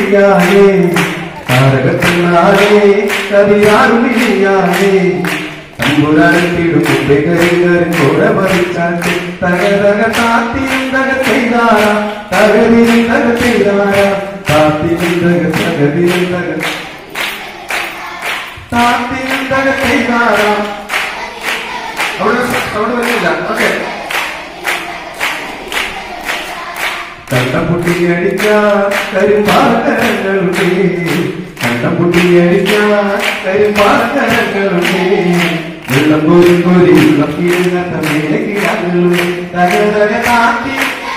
നീയായേ താരകത്തിനാലേ കവിയാറുണിയായേ തമ്പുരാട്ടിടും മുമ്പേ കരിങ്കരൻ കോട പറിച്ചാട്ട് തകതക താത്തിയും തക ചെയ്താര തകതിയും തക ചെയ്താര താത്തിയും തക തകതിയും തക താത്തിയും തക ചെയ്താര അവിടെ അവിടെ വരുന്നില്ല ഓക്കെ കണ്ടപുട്ടിയടിക്ക കരിമ്പാലകരങ്ങളുണ്ട് കണ്ടപുട്ടിയടിക്ക കരിമ്പാലകരങ്ങളുണ്ട് വെള്ളം കോരി കോരി ഉള്ളപ്പിരുന്ന മേലക്കിടാകളുണ്ട് തകതക താത്തി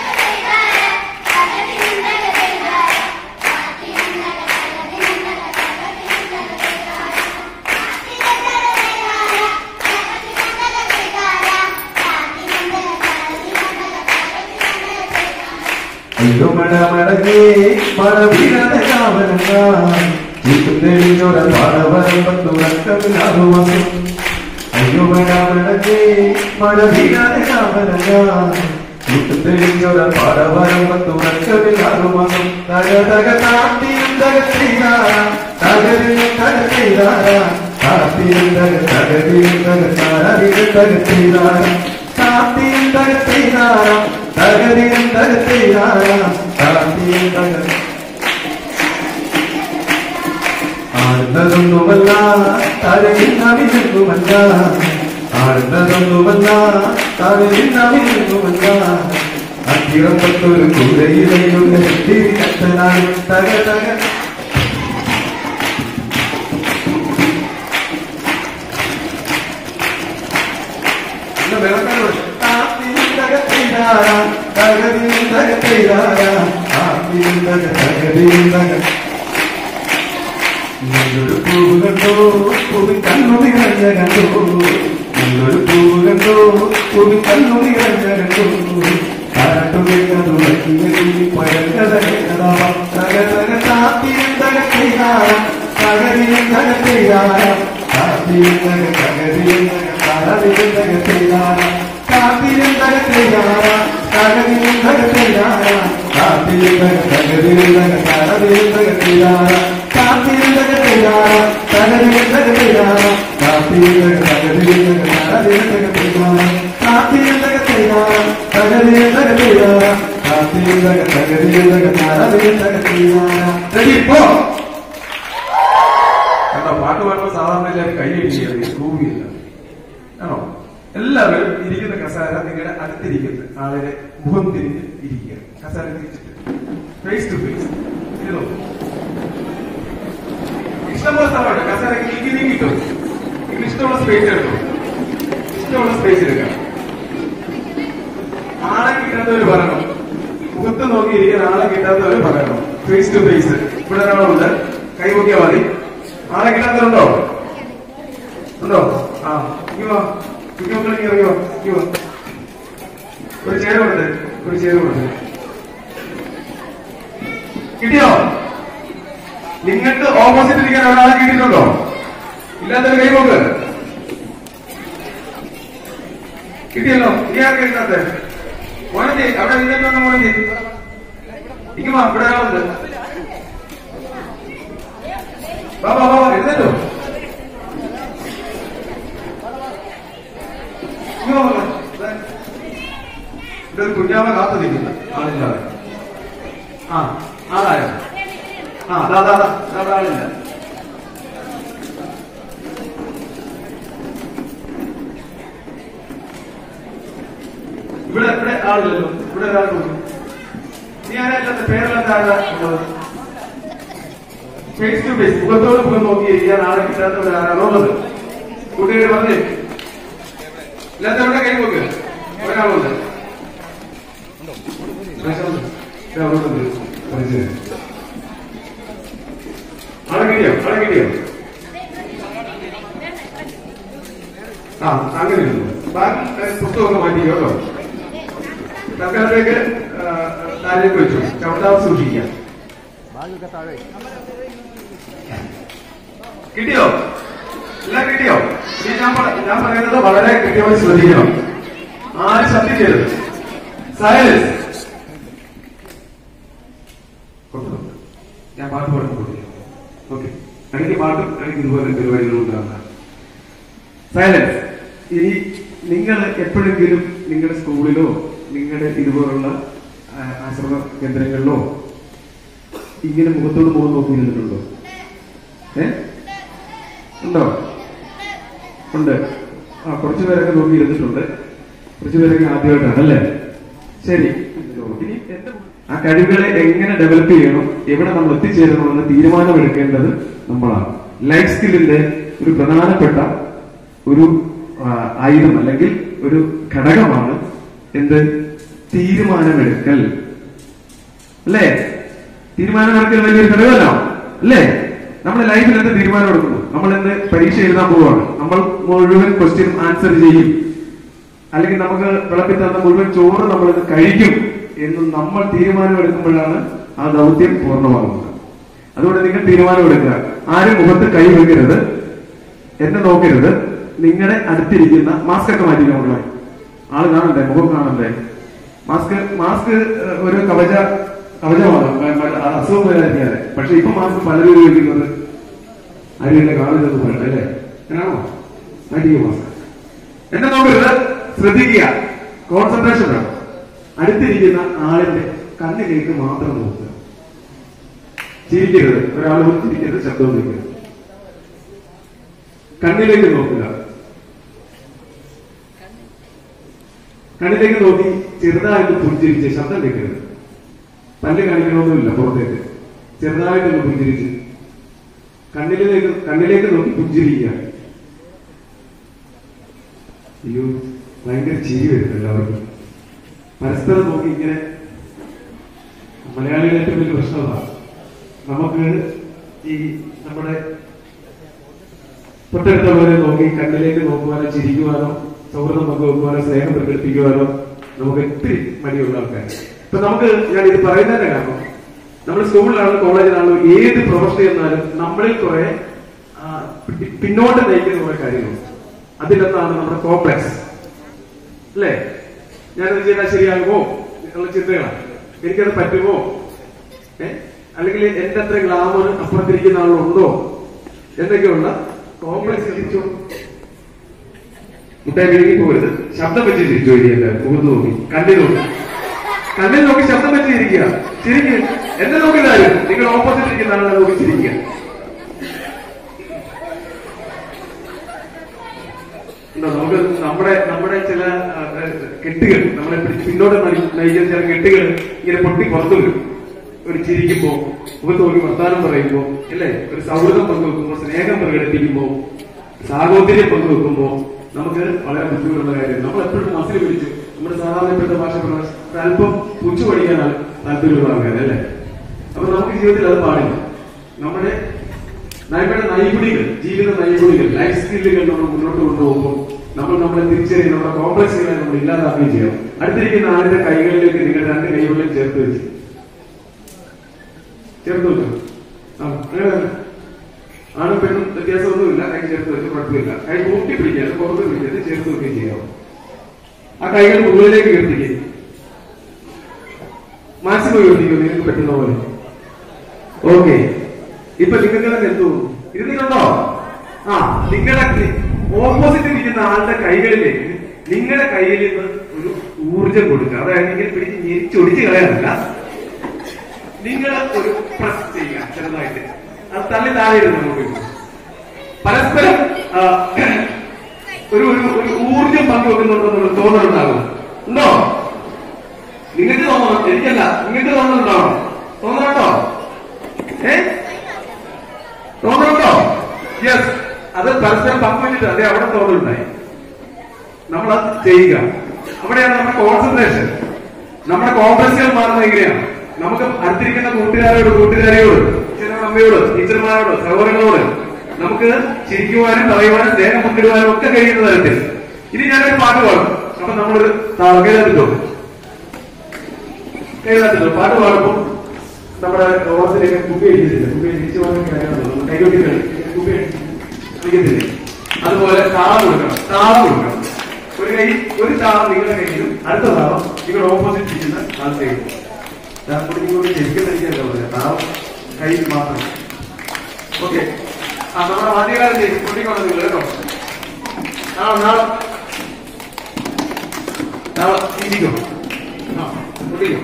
അയ്യോ മഴ മടങ്ങേ മഴ വീഴാതെ കാവലങ്ങ ചുറ്റും തെളിഞ്ഞൊര പാടവരമ്പത്തുറക്കമില്ലാതുവന്നു അയ്യോ മഴ മടങ്ങേ മഴ വീഴാതെ കാവലങ്ങ ചുറ്റും തെളിഞ്ഞൊര പാടവരമ്പത്തുറക്കമില്ലാതുവന്നു തക തക താത്തിയും തക ചെയ്താര തകരിയും തക ചെയ്താര താത്തിയും തക തകരിയും തക താരയും തക ചെയ്താര താത്തിയും തക ചെയ്താര തകരിയും തക ചെയ്താര താത്തിയും തക ആടുന്നതൊന്നുമല്ല തരകിന്നവിരുന്നുമല്ല ആടുന്നതൊന്നുമല്ല തരകിന്നവിരുന്നുമല്ല അത്തിറപ്പത്തൊരു കുതിരയിലെയുള്ള കത്തനാണ് തക തക ഇന്ന് വെള്ളക്കാരോട് താത്തിയും തക ചെയ്താര തകരിയും തക ചെയ്താര താത്തിയും തക തകരിയും തക നല്ലൊരു പൂവ് കണ്ടോ പൂവിൻ കണ്ണു നിറഞ്ഞ കണ്ടോ നല്ലൊരു പൂവ് കണ്ടോ പൂവിൻ കണ്ണു നിറഞ്ഞ കണ്ടോ കാട്ടുകേക്കതു പഴങ്കഥ കേട്ടതാവാം തക തക താത്തിയും തക ചെയ്താര തകരിയും തക ചെയ്താര താത്തിയും തക തകരിയും തക താരതിയും തക ചെയ്താര താത്തിയും തക ചെയ്താര തകരിയും തക ചെയ്താര താത്തിയും തക തകരിയും തക താരതിയും തക ചെയ്താര താത്തിയും തക ചെയ്താര തകരിയും തക ചെയ്താര താത്തിയും തക തകരിയും തക താരതിയും തക ചെയ്താര താത്തിയും തക ചെയ്താര തകരിയും തക ചെയ്താര താത്തിയും തക തകരിയും തക താരതിയും തക ചെയ്താര റെഡി പോ കണ്ടോ പാട്ട് പാടുമ്പോൾ സാധാരണ എല്ലാവരും കൈയടിക്കുകയാണ് കൂവിയില്ല ആണോ എല്ലാവരും ഇരിക്കുന്ന കസാര നിങ്ങളുടെ അടുത്തിരിക്കുന്ന ആളുടെ മുഖം തിരിഞ്ഞ് ഇരിക്കുക കസാര തിരിച്ചിട്ട് ഫേസ് ടു ഫേസ് ഇരുന്നോ ഇഷ്ടമുള്ള സ്ഥലമുണ്ട് കസാര നീക്കി നീങ്ങിട്ടും നിങ്ങൾ ഇഷ്ടമുള്ള സ്പേസ് എടുക്കും ഇഷ്ടമുള്ള സ്പേസ് എടുക്കാം ആളെ കിട്ടാത്തവര് പറയണം മുഖത്ത് നോക്കി ഇരിക്കുന്ന ആളെ കിട്ടാത്തവര് പറയണം ഫേസ് ടു ഫേസ് ഇവിടെ ഒരാളുണ്ട് കൈമുക്കിയാ മതി ആളെ കിട്ടാത്തവരുണ്ടോ ഉണ്ടോ ആ ഇങ്ങോ ഇങ്ങോ ഇറങ്ങി ഇറങ്ങിയോ ഇങ്ങോ ഒരു ചേരുണ്ട് ഒരു ചേരുണ്ട് കിട്ടിയോ നിങ്ങൾക്ക് ഓപ്പോസിറ്റ് ഇരിക്കാൻ ഒരാളെ കിട്ടിയിട്ടുണ്ടോ ഇല്ലാത്തൊരു കൈ നോക്ക് കിട്ടിയല്ലോ ഇനി ആർക്കും കിട്ടാത്ത മോനജി അവിടെ നിന്നിട്ട് വന്ന മോനജി ഇങ്ങുവാ ഇവിടെ ഒരാളുണ്ട് വാ വാ വാ വാ, എഴുന്നേറ്റോ ഇങ്ങ് വാ, വാ, ദേ. ഇവിടെ ഒരു കുഞ്ഞാമ കാത്തു നിൽക്കുന്നു ആളില്ലാതെ ആ ആളായോ ആ അതാ അതാ അതാ അവിടെ ആളില്ല ഇവിടെ ഇവിടെ ആളില്ലല്ലോ ഇവിടെ ഒരാൾ നോക്കി നീ ആരല്ലാത്ത പേരല്ലാത്ത ആരാ ഉള്ളത് ഫേസ് ടു ഫേസ് മുഖത്തോട് മുഖം നോക്കി ഇരിക്കാൻ ആളെ കിട്ടാത്തവർ ആരാണോ ഉള്ളത് കുട്ടികൾ പറഞ്ഞേ ഇല്ലാത്തവരുടെ കൈ നോക്ക് ഒരാളുണ്ട് ദേ അവിടുണ്ട്. പരിചയം. ആളെ കിട്ടിയോ ആളെ കിട്ടിയോ ആ അങ്ങനെ ഇരുന്നു. ബാക്കി ഏ, പുസ്തകമൊക്കെ മാറ്റി കേട്ടോ തൽക്കാലത്തേക്ക് ആ, താഴേക്ക് വെച്ചു ചവിട്ടാതെ സൂക്ഷിക്കാം കിട്ടിയോ എല്ലാം കിട്ടിയോ ഇനി ഞാൻ പറ- ഞാൻ പറയുന്നത് വളരെ കൃത്യമായി ശ്രദ്ധിക്കണം ആരും ശബ്ദം ചെയ്യരുത് സൈലൻസ് ഞാൻ പാട്ട് പാടുന്ന കൂട്ടില്ല ഓക്കെ ഇടയ്ക്ക് പാട്ടും ഇടയ്ക്ക് ഇതുപോലെ പരിപാടികളും ഉണ്ടാകുന്നതാണ് സൈലൻസ് ഇനി നിങ്ങൾ എപ്പോഴെങ്കിലും നിങ്ങളുടെ സ്കൂളിലോ നിങ്ങളുടെ ഇതുപോലുള്ള ആ, ആശ്രമ കേന്ദ്രങ്ങളിലോ ഇങ്ങനെ മുഖത്തോട് മുഖം നോക്കി ഇരുന്നിട്ടുണ്ടോ ഏ ഉണ്ടോ ഉണ്ട് ആ കുറച്ചു പേരൊക്കെ നോക്കി ഇരുന്നിട്ടുണ്ട് കുറച്ചു പേരൊക്കെ ആദ്യമായിട്ടാണ് അല്ലേ ശരി ഇനി എന്റെ ആ കഴിവുകളെ എങ്ങനെ ഡെവലപ്പ് ചെയ്യണം എവിടെ നമ്മൾ എത്തിച്ചേരണമെന്ന് തീരുമാനമെടുക്കേണ്ടത് നമ്മളാണ് ലൈഫ് സ്കില്ലിന്റെ ഒരു പ്രധാനപ്പെട്ട ഒരു ആ, ആയുധം അല്ലെങ്കിൽ ഒരു ഘടകമാണ് എന്ത് തീരുമാനമെടുക്കൽ അല്ലേ തീരുമാനമെടുക്കൽ വലിയൊരു ഘടകമല്ലോ അല്ലേ നമ്മുടെ ലൈഫിൽ എന്ത് തീരുമാനം എടുക്കുന്നു നമ്മൾ എന്ത് പരീക്ഷ എഴുതാൻ പോവുകയാണ് നമ്മൾ മുഴുവൻ ക്വസ്റ്റ്യൻ ആൻസർ ചെയ്യും അല്ലെങ്കിൽ നമുക്ക് വിളമ്പി തന്ന മുഴുവൻ ചോറ് നമ്മൾ ഇത് കഴിക്കും എന്ന് നമ്മൾ തീരുമാനമെടുക്കുമ്പോഴാണ് ആ ദൗത്യം പൂർണ്ണമാകുന്നത് അതുകൊണ്ട് നിങ്ങൾ തീരുമാനമെടുക്കുക ആരും മുഖത്ത് കൈ വെക്കരുത് എന്നെ നോക്കരുത് നിങ്ങളുടെ അടുത്തിരിക്കുന്ന മാസ്ക് ഒക്കെ മാറ്റിക്കാൻ മക്കളെ ആള് കാണണ്ടേ മുഖം കാണണ്ടേ മാസ്ക് മാസ്ക് ഏഹ്, ഒരു കവച കവചമാണ് മ- മ- ആ അസുഖം വരാതിരിക്കാതെ പക്ഷെ ഇപ്പൊ മാസ്ക് പലരും ഉപയോഗിക്കുന്നത് ആരും എന്നെ കാണരുതെന്ന് പറയട്ടെ അല്ലേ അങ്ങനെയാണോ മാറ്റിയ മാസ്ക് എന്നെ നോക്കരുത് ശ്രദ്ധിക്കുക കോൺസെൻട്രേഷൻ വേണം അടുത്തിരിക്കുന്ന ആളിന്റെ കണ്ണിലേക്ക് മാത്രം നോക്കുക ചിരിക്കരുത് ഒരാൾ പോലും ചിരിക്കരുത് ശബ്ദം നിൽക്കരുത് കണ്ണിലേക്ക് നോക്കുക കണ്ണിലേക്ക് നോക്കി ചെറുതായിട്ട് പുഞ്ചിരിച്ച് ശബ്ദം കേൾക്കരുത് പല്ല് കാണിക്കണമെന്നില്ല പുറത്തേക്ക് ചെറുതായിട്ടൊന്ന് പുഞ്ചിരിച്ച് കണ്ണിലേക്ക് കണ്ണിലേക്ക് നോക്കി പുഞ്ചിരിക്കുക അയ്യോ ഭയങ്കര ചിരി വരും എല്ലാവർക്കും പരസ്പരം നോക്കി ഇങ്ങനെ മലയാളികളുടെ ഏറ്റവും വലിയ പ്രശ്നം അതാണ് നമുക്ക് ഈ നമ്മുടെ തൊട്ടടുത്തുള്ളവരെ നോക്കി കണ്ണിലേക്ക് നോക്കുവാനോ ചിരിക്കുവാനോ സൗഹൃദം പങ്കുവെക്കുവാനോ സ്നേഹം പ്രകടിപ്പിക്കുവാനോ നമുക്ക് ഒത്തിരി മടിയുള്ള ആൾക്കാർ ഇപ്പൊ നമുക്ക് ഞാൻ ഇത് പറയുന്നതിന്റെ കാരണം നമ്മൾ സ്കൂളിലാണോ കോളേജിലാണോ ഏത് പ്രൊഫഷൻ എന്നാലും നമ്മളിൽ കുറെ ആ, പി- പിന്നോട്ട് നയിക്കുന്ന കുറെ കാര്യങ്ങളുണ്ട് അതിലൊന്നാണ് നമ്മുടെ കോംപ്ലക്സ് അല്ലേ ഞാനത് ചെയ്താൽ ശരിയാകുമോ എന്നുള്ള ചിന്തകളാണ് എനിക്കത് പറ്റുമോ ഏ? അല്ലെങ്കിൽ എന്റെ അത്ര ഗ്ലാമർ അപ്പുറത്തിരിക്കുന്ന ആളുണ്ടോ എന്നൊക്കെയുള്ള കോംപ്ലക്സ് തിരിച്ചു മുട്ടായി വിഴുങ്ങി പോകരുത് ശബ്ദം വെച്ച് തിരിച്ചു വരികയല്ല മുഖത്ത് നോക്കി കണ്ണിൽ നോക്കി കണ്ണിൽ നോക്കി ശബ്ദം വെച്ച് ഇരിക്കുക ചിരിക്കുക എന്നെ നോക്കില്ലാരും നിങ്ങൾ ഓപ്പോസിറ്റ് ഇരിക്കുന്ന ആളെ നോക്കി ചിരിക്കുക എന്താ നമുക്ക് നമ്മുടെ നമ്മുടെ ചില ആ, ആ, കെട്ടുകൾ നമ്മളെ പിടിച്ച് പിന്നോട്ട് നയി- നയിക്കുന്ന ചില കെട്ടുകൾ ഇങ്ങനെ പൊട്ടി പുറത്തു വരും ഒരു ചിരിക്കുമ്പോ മുഖത്ത് നോക്കി വർത്താനം പറയുമ്പോ അല്ലേ ഒരു സൗഹൃദം പങ്കുവെക്കുമ്പോ സ്നേഹം പ്രകടിപ്പിക്കുമ്പോ സാഹോദര്യം പങ്കുവെക്കുമ്പോ നമുക്ക് വളരെ ബുദ്ധിമുട്ടുള്ള കാര്യം നമ്മൾ എപ്പോഴും മസിൽ പിടിച്ച് നമ്മുടെ സാധാരണപ്പെട്ട ഭാഷ പറഞ്ഞാൽ അല്പം പുച്ചു പഠിക്കാനാണ് താല്പര്യമുള്ള ആൾക്കാർ അല്ലേ അപ്പൊ നമുക്ക് ജീവിതത്തിൽ അത് പാടില്ല നമ്മുടെ നമ്മുടെ നൈപുണികൾ ജീവിത നൈപുണികൾ ലൈഫ് സ്കില്ലുകൾ നമ്മൾ മുന്നോട്ട് കൊണ്ടുപോകുമ്പോൾ നമ്മൾ നമ്മളെ തിരിച്ചറിയും നമ്മുടെ കോംപ്ലക്സുകളെ നമ്മൾ ഇല്ലാതാക്കുകയും ചെയ്യണം അടുത്തിരിക്കുന്ന ആളിന്റെ കൈകളിലേക്ക് നിങ്ങൾ രണ്ട് കൈകളിലും ചേർത്ത് വെച്ച് ചേർത്ത് വെച്ചു ആ അങ്ങനെ തന്നെ ആണും പെണ്ണും വ്യത്യാസമൊന്നുമില്ല കൈ ചേർത്ത് വെച്ച് കുഴപ്പമില്ല കൈ കൂട്ടി പിടിക്കാതെ പുറത്ത് പിടിക്കാതെ ചേർത്ത് വെക്കുകയും ചെയ്യാം ആ കൈകൾ മുകളിലേക്ക് ഉയർത്തിക്കുക മാക്സിമം ഉയർത്തിക്കോ നിങ്ങൾക്ക് പറ്റുന്ന പോലെ ഓക്കെ ഇപ്പൊ നിങ്ങൾക്ക് തന്നെ എന്ത് തോന്നുന്നു ഇരുന്നിട്ടുണ്ടോ ആ നിങ്ങളുടെ ഓപ്പോസിറ്റ് ഇരിക്കുന്ന ആളുടെ കൈകളിലേക്ക് നിങ്ങളുടെ കയ്യിൽ നിന്ന് ഒരു ഊർജം കൊടുക്കുക അതായത് ഇങ്ങനെ പിടിച്ച് ഞെരിച്ചൊടിച്ച് കളയാനല്ല നിങ്ങൾ ഒരു പ്രസ് ചെയ്യുക ചെറുതായിട്ട് അത് തള്ളി താഴെ ഇരുന്ന് നമുക്ക് പരസ്പരം ആ, ഒരു ഒരു ഒരു ഊർജം പങ്കുവെക്കുന്നുണ്ടെന്നുള്ള തോന്നലുണ്ടാകും ഉണ്ടോ നിങ്ങൾക്ക് തോന്നണം എനിക്കല്ല നിങ്ങൾക്ക് തോന്നുന്നുണ്ടോ തോന്നണുണ്ടോ ഏ തോന്നുന്നുണ്ടോ യെസ് അത് പരസ്പരം പങ്കുവച്ചിട്ട് അതെ അവിടെ തോന്നലുണ്ടായി നമ്മൾ അത് ചെയ്യുക അവിടെയാണ് നമ്മുടെ കോൺസെൻട്രേഷൻ നമ്മുടെ കോംപ്ലക്സുകൾ മാറുന്നത് എങ്ങനെയാണ് നമുക്ക് അടുത്തിരിക്കുന്ന കൂട്ടുകാരോട് കൂട്ടുകാരിയോട് അച്ഛനോട് അമ്മയോട് ടീച്ചർമാരോട് സഹോദരങ്ങളോട് നമുക്ക് ചിരിക്കുവാനും പറയുവാനും സ്നേഹം പങ്കിടുവാനും ഒക്കെ കഴിയുന്ന തരത്തിൽ ഇനി ഞാനൊരു പാട്ട് പാടും അപ്പൊ നമ്മളൊരു കേരളത്തിലോ കേരളത്തിലോ പാട്ട് പാടുമ്പോൾ നമ്മുടെ ഓർത്തിലേക്ക് കുപ്പി അടിക്കുന്നില്ല കുപ്പി അടിച്ചു പോകാൻ കാര്യമാണ് കൈകൊട്ടി കുപ്പി അടിക്കത്തില്ലേ അതുപോലെ താളം കൊടുക്കണം താളം കൊടുക്കണം ഒരു കൈ ഒരു താളം നിങ്ങളുടെ കയ്യിലും അടുത്ത താളം നിങ്ങളുടെ ഓപ്പോസിറ്റ് ഇരിക്കുന്ന ആൾ കയ്യിലും ഇങ്ങോട്ട് ശരിക്കും ധരിക്കാനല്ല പറഞ്ഞത് താളം കയ്യിൽ മാത്രം ഓക്കെ ആ നമ്മുടെ വാദ്യകാലം ചെയ്യും കൂട്ടിക്കോണം നിങ്ങൾ കേട്ടോ നാളെ നാളെ നാളെ ഇരിക്കും ആ കൂട്ടിക്കോ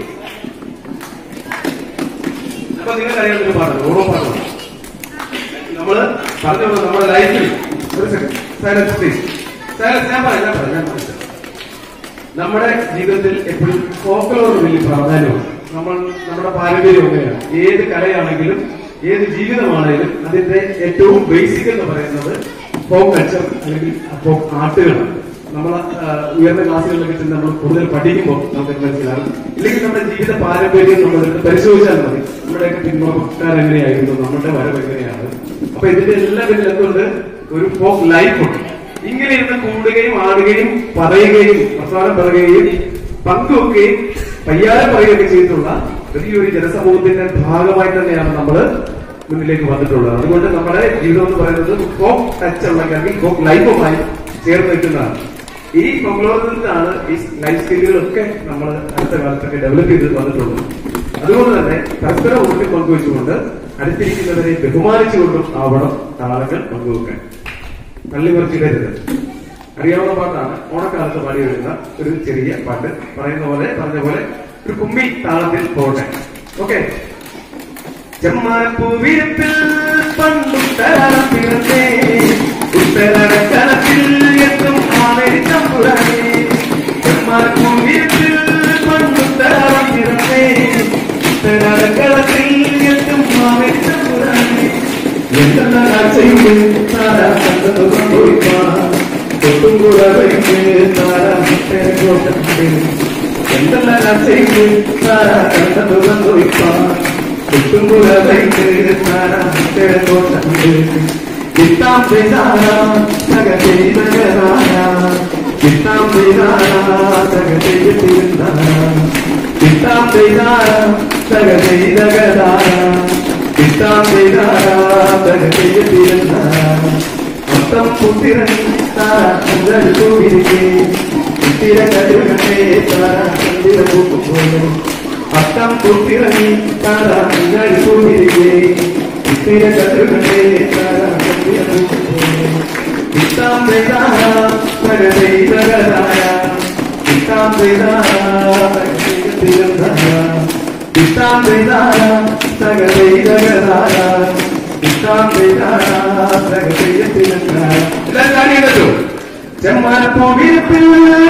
അപ്പൊ നിങ്ങൾക്ക് അറിയാവുന്ന പാടാണ് ഓരോ പാടാണ് നമ്മള് പറഞ്ഞു നമ്മുടെ ലൈഫിൽ ഒരു സെക്കൻഡ് സൈലൻസ് പ്ലീസ് സൈലൻസ് ഞാൻ പറയാം ഞാൻ പറയാം ഞാൻ പറയാം നമ്മുടെ ജീവിതത്തിൽ എപ്പോഴും ഫോക്കലോട് വലിയ പ്രാധാന്യമാണ് നമ്മൾ നമ്മുടെ പാരമ്പര്യം ഒക്കെയാണ് ഏത് കലയാണെങ്കിലും ഏത് ജീവിതമാണെങ്കിലും അതിന്റെ ഏറ്റവും ബേസിക് എന്ന് പറയുന്നത് ഫോക്ക് കൾച്ചർ അല്ലെങ്കിൽ ഫോക്ക് ആർട്ടുകളാണ് നമ്മൾ ഉയർന്ന ക്ലാസ്സുകളിലൊക്കെ ചെന്ന് നമ്മൾ കൂടുതൽ പഠിക്കുമ്പോൾ നമുക്ക് മനസ്സിലാകും ഇല്ലെങ്കിൽ നമ്മുടെ ജീവിത പാരമ്പര്യം നമ്മൾ എടുത്ത് പരിശോധിച്ചാൽ മതി നമ്മുടെയൊക്കെ പിന്നോക്കക്കാർ എങ്ങനെയായിരുന്നു നമ്മുടെ വരവ് എങ്ങനെയാണ് അപ്പൊ ഇതിന്റെ എല്ലാ പേരിൽ എന്തുണ്ട് ഒരു ഫോക്ക് ലൈഫ് ഉണ്ട് ഇങ്ങനെ ഇരുന്ന് കൂടുകയും ആടുകയും പറയുകയും വർത്തമാനം പറയുകയും പങ്കുവെക്കുകയും പയ്യാരം പറയുകയൊക്കെ ചെയ്തിട്ടുള്ള വലിയൊരു ജനസമൂഹത്തിന്റെ ഭാഗമായി തന്നെയാണ് നമ്മൾ മുന്നിലേക്ക് വന്നിട്ടുള്ളത് അതുകൊണ്ട് നമ്മുടെ ജീവിതം എന്ന് പറയുന്നത് ഫോക്ക് ടച്ച് ഉള്ള അല്ലെങ്കിൽ ഫോക്ക് ലൈഫുമായി ചേർന്ന് നിൽക്കുന്നതാണ് ഈ ഫോക്ലോറിൽ നിന്നാണ് ഈ ലൈഫ് സ്കില്ലുകളൊക്കെ നമ്മൾ അടുത്ത കാലത്തൊക്കെ ഡെവലപ്പ് ചെയ്ത് വന്നിട്ടുള്ളത് അതുകൊണ്ട് തന്നെ പരസ്പരം ഊട്ടി പങ്കുവെച്ചുകൊണ്ട് അടുത്തിരിക്കുന്നവരെ ബഹുമാനിച്ചുകൊണ്ടും ആവണം താളങ്ങൾ പങ്കുവെക്കാൻ പള്ളി മറിച്ചിടരുത് അറിയാവുന്ന പാട്ടാണ് ഓണക്കാലത്ത് പാടി വരുന്ന ഒരു ചെറിയ പാട്ട് പറയുന്ന പോലെ പറഞ്ഞ പോലെ ഒരു കുമ്മി താളത്തിൽ പോട്ടെ ഓക്കെ ചെമ്മാനപ്പൂവിരിപ്പിൽ പണ്ടുത്തരം പിറന്നേ ഉത്തരക്കലത്തിൽ എത്തും ആവേരി തമ്പുരാനേ ചെമ്മാനപ്പൂവിരിപ്പിൽ പണ്ടുത്തരം പിറന്നേ ഉത്തരക്കലത്തിൽ എത്തും ആവേരി തമ്പുരാനേ എന്തെന്നാ ചെയ്ത് താരാ കണ്ടത് പോയിപ്പാ തൊട്ടും കൂടെ വൈക് താരാ മുട്ടേ കോട്ടേ എന്തെല്ലാം ചെയ്ത് താരാ കണ്ടത് പോയിപ്പാ തൊട്ടും കൂടെ വൈക് താരാ മുട്ടേ കോട്ടേ കിട്ടാം ചെയ്താരാ സക ചെയ്തകരാരാ കിട്ടാം ചെയ്താരാ സക ചെയ്തിരുന്നാരാ കിട്ടാം ചെയ്താരാ സക ചെയ്തകരാരാ കിട്ടാം ചെയ്താരാ സക ചെയ്തിരുന്നാരാ മൊത്തം പുത്തിരൻ താരാ ചന്ദ്രൻ കൂടിരിക്കേ കുത്തിര കരുകട്ടെ താരാ ചന്ദ്ര പൂക്കുപോലെ അത്തം പുത്തിറങ്ങി താരാ ചന്ദ്രൻ കൂടിരിക്കേ കുത്തിര കരുകട്ടെ താരാ ചന്ദ്ര പൂക്കുപോലെ കിട്ടാം ചെയ്താരാ സക ചെയ്തകരായ കിട്ടാം ചെയ്താരാ സക ചെയ്തിരുന്നാരാ കിട്ടാം ചെയ്താരാ സക ചെയ്തകരായ കിട്ടാം ചെയ്താരാ സക ചെയ്തിരുന്നാരാ എല്ലാം കാണിക്കല്ലോ ചെമ്മാനപ്പൂവിരിപ്പിൽ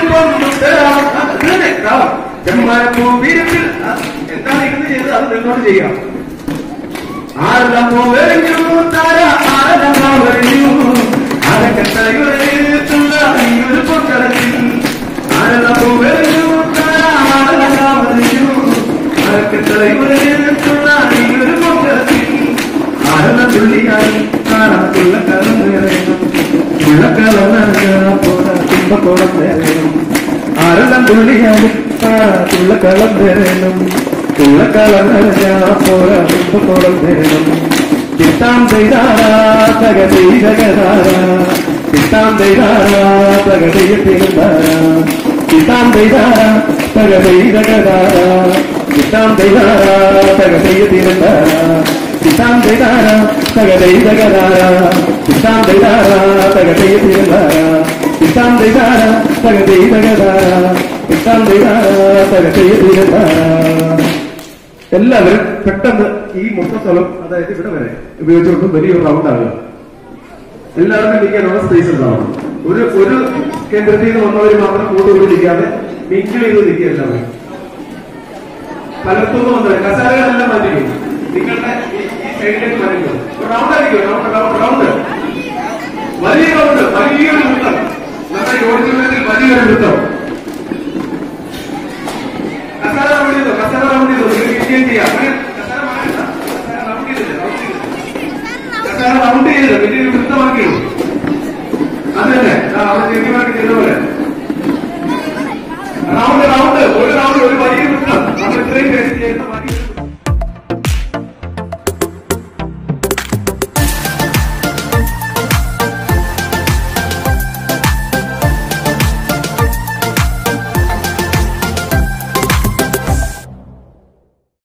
ചെമ്മാനപ്പൂവിരിപ്പിൽ എന്താണ് ഇരുന്ന് ചെയ്തത് അത് നിന്നോട് ചെയ്യാം ആരെല്ലാം പോവരിഞ്ഞു താര ആരെല്ലാം വരിഞ്ഞു അരക്കട്ടയുറയുള്ള ഒരു പൊക്കടത്തിൽ ആരെല്ലാം പോവരിഞ്ഞു താര ആരെല്ലാം വരിഞ്ഞു അരക്കട്ടയുറയുള്ള ഒരു പൊക്കടത്തിൽ ആരെല്ലാം തുള്ളിയായി താരാത്തുള്ള കലം വേറെയും ഉള്ളക്കലം പോരാ തുമ്പക്കോളം വേറെയും ആരെല്ലാം തുള്ളിയായി താരാത്തുള്ള കളം വേറെയും ഉള്ളക്കലം പോരാ തുമ്പക്കോളം വേറെയും കിട്ടാം ചെയ്താരാ തക ചെയ്തകരാരാ കിട്ടാം ചെയ്താരാ തക ചെയ്യത്തിരുന്നാരാ കിട്ടാം ചെയ്താരാ തക ചെയ്തകരാരാ കിട്ടാം ചെയ്താരാ തക ചെയ്യത്തിരുന്നാരാ കിട്ടാം ചെയ്താരാ തക ചെയ്തകരാരാ കിട്ടാം ചെയ്താരാ തക ചെയ്യത്തിരുന്നാരാ കിട്ടാം ചെയ്താരാ തക ചെയ്തകരാരാ കിട്ടാം ചെയ്താരാ തക ചെയ്യത്തിരുന്നാരാ എല്ലാവരും പെട്ടെന്ന് ഈ മുട്ടസ്ഥലം അതായത് ഇവിടെ വരെ ഉപയോഗിച്ചുകൊണ്ട് വലിയൊരു റൗണ്ട് ആകുക എല്ലാവർക്കും നിൽക്കാനുള്ള സ്പേസ് ഉണ്ടാവണം ഒരു ഒരു കേന്ദ്രത്തിൽ നിന്ന് വന്നവർ മാത്രം കൂട്ടുകൂടി നിൽക്കാതെ മിങ്കിൾ ചെയ്ത് നിൽക്കുക എല്ലാവരും പലർത്തുനിന്ന് വന്നവർ കസാരകളെല്ലാം മാറ്റിക്കും നിങ്ങളുടെ ഈ ഈ സൈഡിലേക്ക് മാറ്റിക്കും റൗണ്ട് ആയിരിക്കും റൗണ്ട് റൗണ്ട് റൗണ്ട് വലിയ റൗണ്ട് വലിയൊരു വൃത്തം നമ്മുടെ ഈ ഓഡിറ്റോറിയത്തിൽ വലിയൊരു വൃത്തം